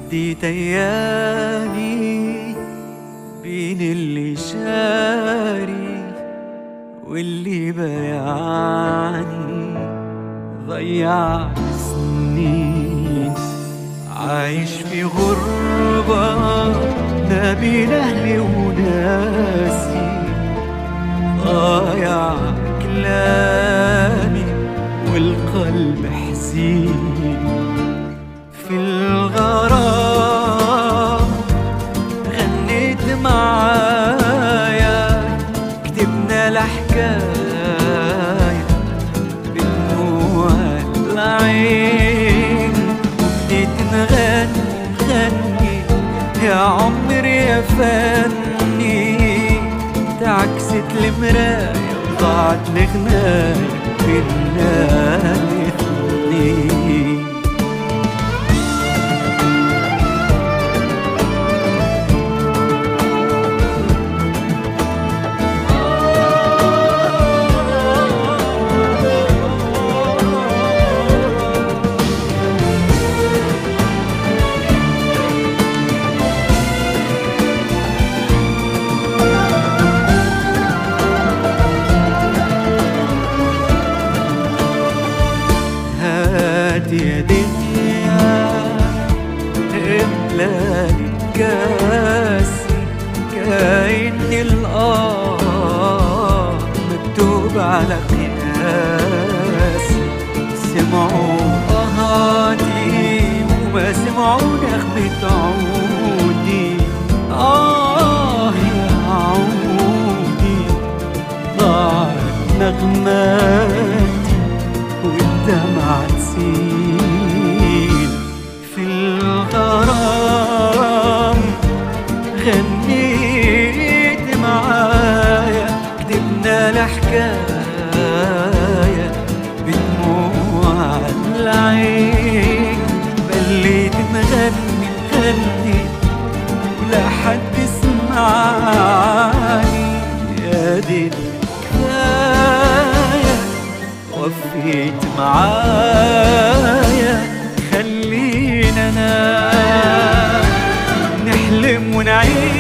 عديت ايامي بين اللي شاري واللي بايعني ضيعت سنين عايش في غربة ما بين أهلي وناسي ضايع كلامي والقلب حزين في الغرام غنيت معايا كتبنا الحكاية بدموع العين وبديت نغني غني يا عمري يا فني تعكست المراية وضاعت الغناية بينا الاتنين هات يا دنيا املا لي كاسي كأن الآه مكتوب على قياسي سمعوا آهاتي وما سمعوا نغمة عودي آه يا عودي ضاعت نغماتي والدمع تسيل في الغرام غنيت معايا كتبنا الحكاية بدموع العين بليت مغني غني ولا حد سمعني يا دي الكفاية وفيت معايا خلينا نحلم ونعيش